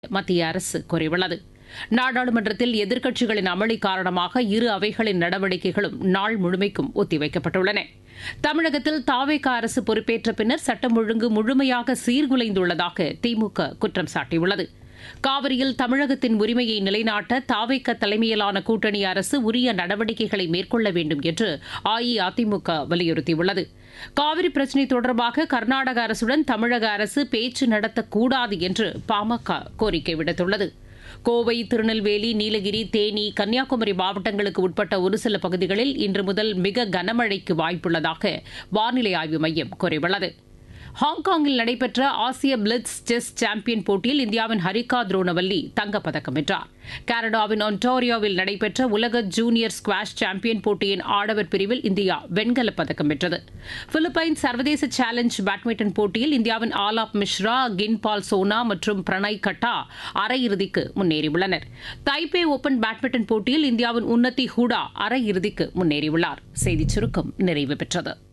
மத்திய அரசு கூறியுள்ளது நாடாளுமன்றத்தில் எதிர்க்கட்சிகளின் அமளி காரணமாக இரு அவைகளின் நடவடிக்கைகளும் நாள் முழுமைக்கும் ஒத்திவைக்கப்பட்டுள்ளன தமிழகத்தில் தாவேக அரசு பொறுப்பேற்ற பின்னர் சட்டம் ஒழுங்கு முழுமையாக சீர்குலைந்துள்ளதாக திமுக குற்றம் சாட்டியுள்ளது காவிரியில் தமிழகத்தின் உரிமையை நிலைநாட்ட தாவேக்க தலைமையிலான கூட்டணி அரசு உரிய நடவடிக்கைகளை மேற்கொள்ள வேண்டும் என்று அஇஅதிமுக வலியுறுத்தியுள்ளது காவிரி பிரச்சினை தொடர்பாக கர்நாடக அரசுடன் தமிழக அரசு பேச்சு நடத்தக்கூடாது என்று பாமக கோரிக்கை விடுத்துள்ளது கோவை திருநெல்வேலி நீலகிரி தேனி கன்னியாகுமரி மாவட்டங்களுக்கு உட்பட்ட ஒரு சில பகுதிகளில் இன்று முதல் மிக கனமழைக்கு வாய்ப்புள்ளதாக வானிலை ஆய்வு மையம் கூறியுள்ளது ஹாங்காங்கில் நடைபெற்ற ஆசிய பிளிட்ஸ் செஸ் சாம்பியன் போட்டியில் இந்தியாவின் ஹரிகா துரோனவல்லி தங்கப்பதக்கம் வென்றார் கனடாவின் ஒன்டாரியோவில் நடைபெற்ற உலக ஜூனியர் ஸ்குவாஷ் சாம்பியன் போட்டியின் ஆடவர் பிரிவில் இந்தியா வெண்கலப் பதக்கம் வென்றது பிலிப்பைன்ஸ் சர்வதேச சேலஞ்ச் பேட்மிண்டன் போட்டியில் இந்தியாவின் ஆலாப் மிஸ்ரா கின்பால் சோனா மற்றும் பிரணய் கட்டா அரையிறுதிக்கு முன்னேறியுள்ளனர் தைபே ஓபன் பேட்மிண்டன் போட்டியில் இந்தியாவின் உன்னதி ஹூடா அரையிறுதிக்கு முன்னேறியுள்ளார் செய்திச் சுருக்கம் நிறைவு பெற்றது